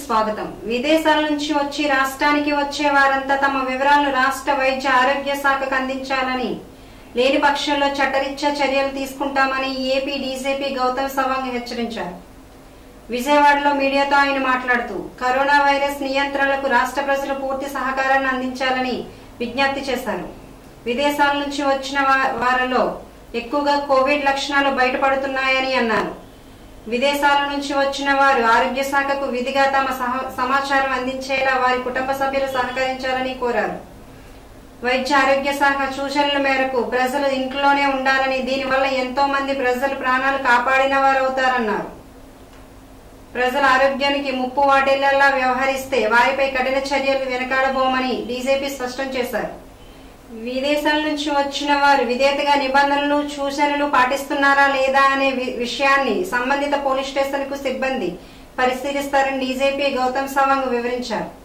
స్వాగతం విదేశాల నుంచి వచ్చి రాష్ట్రానికి వచ్చే వారంతా తమ వివరాలను రాష్ట్ర వైద్య ఆరోగ్య శాఖకు అందించాలని లేని పక్షంలో చట్టరీత్యా చర్యలు తీసుకుంటామని ఏపీ డీజీపీ గౌతమ్ సవాంగ్ హెచ్చరించారు విజయవాడలో మీడియాతో ఆయన మాట్లాడుతూ కరోనా వైరస్ నియంత్రణలకు రాష్ట్ర ప్రజలు పూర్తి సహకారాన్ని అందించాలని విజ్ఞప్తి చేశారు విదేశాల నుంచి వచ్చిన వా- వారిలో ఎక్కువగా కోవిడ్ లక్షణాలు బయటపడుతున్నాయని అన్నారు విదేశాల నుంచి వచ్చిన వారు ఆరోగ్య శాఖకు విధిగా తమ సహ- సమాచారం అందించేలా వారి కుటుంబ సభ్యులు సహకరించాలని కోరారు వైద్య ఆరోగ్య శాఖ సూచనల మేరకు ప్రజలు ఇంట్లోనే ఉండాలని దీనివల్ల ఎంతో మంది ప్రజలు ప్రాణాలు కాపాడిన వారు అవుతారన్నారు ప్రజల ఆరోగ్యానికి ముప్పు వాటిల్లా వ్యవహరిస్తే వారిపై కఠిన చర్యలు వెనకాడబోమని డీజీపీ స్పష్టం చేశారు విదేశాల నుంచి వచ్చిన వారు విధేతగా నిబంధనలు సూచనలు పాటిస్తున్నారా లేదా అనే వి- విషయాన్ని సంబంధిత పోలీస్ స్టేషన్ కు సిబ్బంది పరిశీలిస్తారని డీజీపీ గౌతమ్ సవాంగ్ వివరించారు